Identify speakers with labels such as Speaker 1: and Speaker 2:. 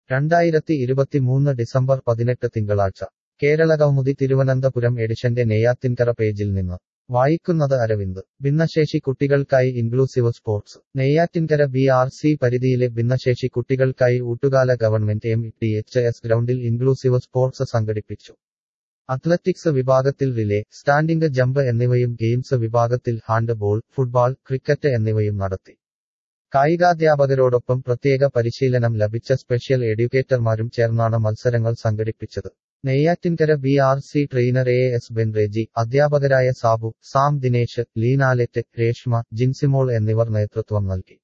Speaker 1: രണ്ടായിരത്തി ഇരുപത്തിമൂന്ന് ഡിസംബർ പതിനെട്ട് തിങ്കളാഴ്ച കേരളകൗമുദി തിരുവനന്തപുരം എഡിഷന്റെ നെയ്യാത്തിൻകര പേജിൽ നിന്ന് വായിക്കുന്നത് അരവിന്ദ് ഭിന്നശേഷി കുട്ടികൾക്കായി inclusive sports Neyyattinkara B R C പരിധിയിലെ ഭിന്നശേഷി കുട്ടികൾക്കായി Oottukala government M T H S ഗ്രൗണ്ടിൽ ഇൻക്ലൂസീവ് സ്പോർട്സ് സംഘടിപ്പിച്ചു അത്ലറ്റിക്സ് വിഭാഗത്തിൽ റിലേ സ്റ്റാൻഡിംഗ് ജമ്പ് എന്നിവയും ഗെയിംസ് വിഭാഗത്തിൽ ഹാൻഡ് ബോൾ ഫുട്ബോൾ ക്രിക്കറ്റ് എന്നിവയും നടത്തി കായികാധ്യാപകരോടൊപ്പം പ്രത്യേക പരിശീലനം ലഭിച്ച സ്പെഷ്യൽ എഡ്യൂക്കേറ്റർമാരും ചേർന്നാണ് മത്സരങ്ങൾ സംഘടിപ്പിച്ചത് Neyyattinkara B R C trainer A S Benreji അധ്യാപകരായ സാബു സാം ദിനേശ് ലീനാലെറ്റ് രേഷ്മ ജിൻസിമോൾ എന്നിവർ നേതൃത്വം നൽകി